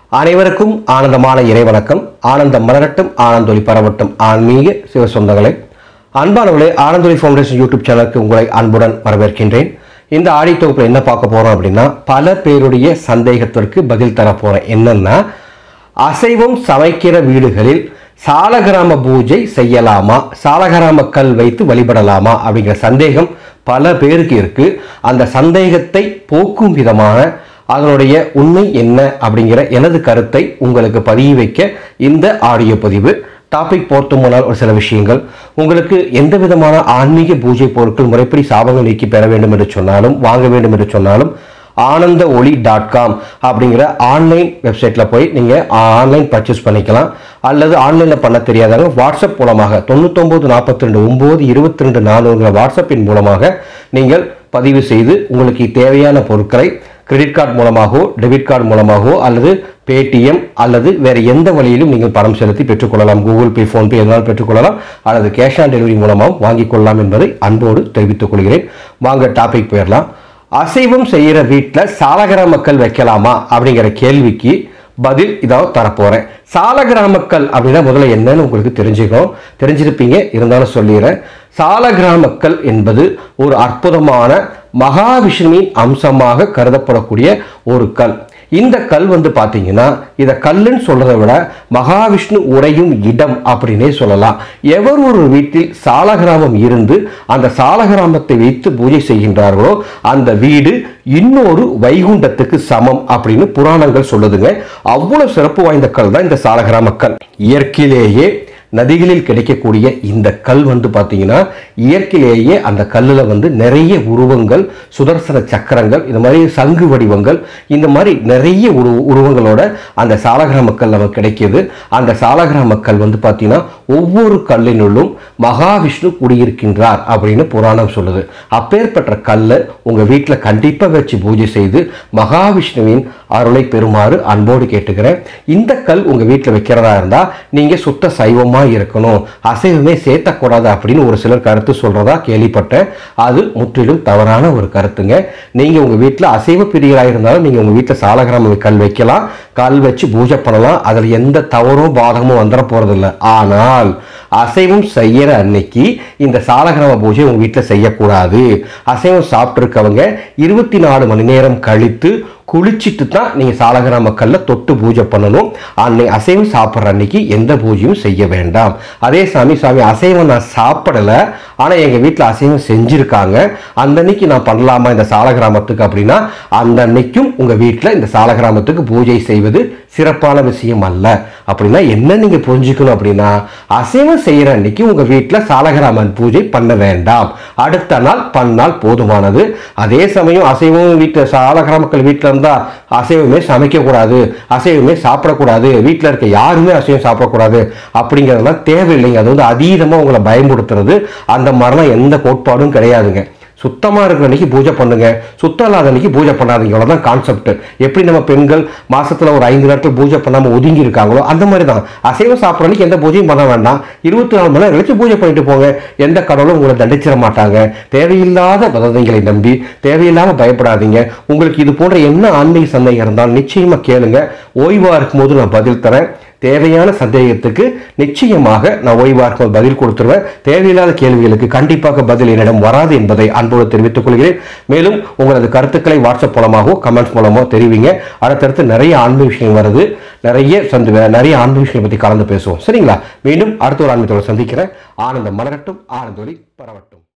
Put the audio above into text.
அனைவருக்கும் ஆனந்தமான இறைவணக்கம் ஆனந்தம் மலரட்டும் ஆனந்தொலி பரவட்டும் ஆன்மீக சிவ சொந்தங்களே அன்பானவர்களே ஆனந்தொலி ஃபவுண்டேஷன் யூடியூப் சேனலுக்கு உங்களை அன்புடன் வரவேற்கின்றேன் இந்த ஆடி தொகுப்பில் என்ன பார்க்க போறோம் அப்படின்னா பல பேருடைய சந்தேகத்திற்கு பதில் தர போறேன் என்னன்னா அசைவம் சமைக்கிற வீடுகளில் சாலகிராம பூஜை செய்யலாமா சாலகிராம கல் வைத்து வழிபடலாமா அப்படிங்கிற சந்தேகம் பல பேருக்கு இருக்கு அந்த சந்தேகத்தை போக்கும் விதமான அதனுடைய உண்மை என்ன அப்படிங்கிற எனது கருத்தை உங்களுக்கு பதிய வைக்க இந்த ஆடியோ பதிவு டாபிக் போர்த்து முன்னால் ஒரு சில விஷயங்கள் உங்களுக்கு எந்த விதமான ஆன்மீக பூஜை பொருட்கள் முறைப்படி சாபங்கள் நீக்கி பெற வேண்டும் என்று சொன்னாலும் வாங்க வேண்டும் என்று சொன்னாலும் ஆனந்த ஒளி டாட் காம் அப்படிங்கிற ஆன்லைன் வெப்சைட்டில் போய் நீங்கள் ஆன்லைன் பர்ச்சேஸ் பண்ணிக்கலாம் அல்லது ஆன்லைனில் பண்ண தெரியாதவங்க வாட்ஸ்அப் மூலமாக தொண்ணூத்தொம்பது நாற்பத்தி ரெண்டு ஒம்பது இருபத்தி ரெண்டு நானூறுங்கிற வாட்ஸ்அப்பின் மூலமாக நீங்கள் பதிவு செய்து உங்களுக்கு தேவையான பொருட்களை கிரெடிட் கார்டு மூலமாகவோ டெபிட் கார்டு மூலமாகவோ அல்லது பேடிஎம் அல்லது வேறு எந்த வழியிலும் நீங்கள் பணம் செலுத்தி பெற்றுக்கொள்ளலாம் கூகுள் பே ஃபோன்பே எதனால் பெற்றுக்கொள்ளலாம் அல்லது கேஷ் ஆன் டெலிவரி மூலமாகவும் வாங்கிக் கொள்ளலாம் என்பதை அன்போடு தெரிவித்துக் கொள்கிறேன் வாங்க டாபிக் போயிடலாம் அசைவம் செய்கிற வீட்டில் சாலகிராமக்கல் வைக்கலாமா அப்படிங்கிற கேள்விக்கு பதில் இதாவது தரப்போகிறேன் சாலகிராமக்கல் அப்படின்னா முதல்ல என்னன்னு உங்களுக்கு தெரிஞ்சுக்கணும் தெரிஞ்சிருப்பீங்க இருந்தாலும் சொல்லிடுறேன் சாலகிராமக்கல் என்பது ஒரு அற்புதமான மகாவிஷ்ணுவின் அம்சமாக கருதப்படக்கூடிய ஒரு கல் இந்த கல் வந்து பார்த்தீங்கன்னா இதை கல்லுன்னு சொல்றதை விட மகாவிஷ்ணு உறையும் இடம் அப்படின்னே சொல்லலாம் எவர் ஒரு வீட்டில் சாலகிராமம் இருந்து அந்த சாலகிராமத்தை வைத்து பூஜை செய்கின்றார்களோ அந்த வீடு இன்னொரு வைகுண்டத்துக்கு சமம் அப்படின்னு புராணங்கள் சொல்லுதுங்க அவ்வளவு சிறப்பு வாய்ந்த கல் தான் இந்த சாலகிராம கல் இயற்கையிலேயே நதிகளில் கிடைக்கக்கூடிய இந்த கல் வந்து பார்த்தீங்கன்னா இயற்கையிலேயே அந்த கல்லில் வந்து நிறைய உருவங்கள் சுதர்சன சக்கரங்கள் இந்த மாதிரி சங்கு வடிவங்கள் இந்த மாதிரி நிறைய உரு உருவங்களோட அந்த சாலகிராம கல் நமக்கு கிடைக்கிது அந்த சாலகிராம கல் வந்து பார்த்தீங்கன்னா ஒவ்வொரு கல்லினுள்ளும் மகாவிஷ்ணு குடியிருக்கின்றார் அப்படின்னு புராணம் சொல்லுது அப்பேற்பட்ட கல்லை உங்கள் வீட்டில் கண்டிப்பாக வச்சு பூஜை செய்து மகாவிஷ்ணுவின் அருளை பெறுமாறு அன்போடு கேட்டுக்கிறேன் இந்த கல் உங்கள் வீட்டில் வைக்கிறதா இருந்தால் நீங்கள் சுத்த சைவமாக இருக்கணும் அசைவமே சேர்த்தக்கூடாது அப்படின்னு ஒரு சிலர் கருத்து சொல்கிறதா கேள்விப்பட்டேன் அது முற்றிலும் தவறான ஒரு கருத்துங்க நீங்கள் உங்கள் வீட்டில் அசைவ பிரியராக இருந்தாலும் நீங்கள் உங்கள் வீட்டில் சாலகிராம கல் வைக்கலாம் கல் வச்சு பூஜை பண்ணலாம் அதில் எந்த தவறும் பாதகமும் வந்துட போகிறதில்ல ஆனால் அசைவம் செய்யற அன்னைக்கு இந்த சாலகிராம பூஜை உங்க வீட்டில் செய்யக்கூடாது அசைவம் சாப்பிட்ருக்கவங்க இருபத்தி நாலு மணி நேரம் கழித்து குளிச்சிட்டு தான் நீங்கள் சாலகிராம கல்ல தொட்டு பூஜை பண்ணணும் அன்னை அசைவம் சாப்பிட்ற அன்னைக்கு எந்த பூஜையும் செய்ய வேண்டாம் அதே சாமி சாமி அசைவம் நான் சாப்பிடலை ஆனால் எங்கள் வீட்டில் அசைவம் செஞ்சுருக்காங்க அந்த அன்னைக்கு நான் பண்ணலாமா இந்த சாலகிராமத்துக்கு அப்படின்னா அந்த அன்னைக்கும் உங்கள் வீட்டில் இந்த சாலகிராமத்துக்கு பூஜை செய்வது சிறப்பான விஷயம் அல்ல அப்படின்னா என்ன நீங்கள் புரிஞ்சுக்கணும் அப்படின்னா அசைவம் செய்கிற அன்னைக்கு உங்கள் வீட்டில் சாலகிராமன் பூஜை பண்ண வேண்டாம் அடுத்த நாள் பண்ணால் போதுமானது அதே சமயம் அசைவம் வீட்டில் சாலகிராமக்கள் வீட்டில் இருந்தால் அசைவமே சமைக்கக்கூடாது அசைவமே சாப்பிடக்கூடாது வீட்டில் இருக்க யாருமே அசைவம் சாப்பிடக்கூடாது அப்படிங்கிறதெல்லாம் தேவையில்லைங்க அது வந்து அதீதமாக உங்களை பயன்படுத்துறது அந்த மாதிரிலாம் எந்த கோட்பாடும் கிடையாதுங்க சுத்தமாக இருக்கிற அன்னைக்கு பூஜை பண்ணுங்க சுத்தம் இல்லாத அன்னைக்கு பூஜை பண்ணாதீங்க அவ்வளோதான் கான்செப்ட் எப்படி நம்ம பெண்கள் மாசத்துல ஒரு ஐந்து நாட்கள் பூஜை பண்ணாமல் ஒதுங்கி இருக்காங்களோ அந்த மாதிரி தான் அசைவம் சாப்பிட்ற அன்னைக்கு எந்த பூஜையும் பண்ண வேண்டாம் இருபத்தி நாலு மணி நேரம் கழிச்சு பூஜை பண்ணிட்டு போங்க எந்த கடவுளும் உங்களை தண்டிச்சிட மாட்டாங்க தேவையில்லாத வதந்திகளை நம்பி தேவையில்லாம பயப்படாதீங்க உங்களுக்கு இது போன்ற என்ன ஆன்மீக சந்தேகம் இருந்தாலும் நிச்சயமா கேளுங்க ஓய்வா இருக்கும்போது நான் பதில் தரேன் தேவையான சந்தேகத்துக்கு நிச்சயமாக நான் ஓய்வாக இருக்கும்போது பதில் கொடுத்துருவேன் தேவையில்லாத கேள்விகளுக்கு கண்டிப்பாக பதில் என்னிடம் வராது என்பதை அன்போடு தெரிவித்துக் கொள்கிறேன் மேலும் உங்களது கருத்துக்களை வாட்ஸ்அப் மூலமாகவோ கமெண்ட்ஸ் மூலமாகவோ தெரிவிங்க அடுத்தடுத்து நிறைய ஆன்மீக விஷயம் வருது நிறைய சந்து நிறைய ஆன்மீக விஷயம் பற்றி கலந்து பேசுவோம் சரிங்களா மீண்டும் அடுத்த ஒரு ஆன்மீகத்தோட சந்திக்கிறேன் ஆனந்தம் மலரட்டும் ஆனந்தொலி பரவட்டும்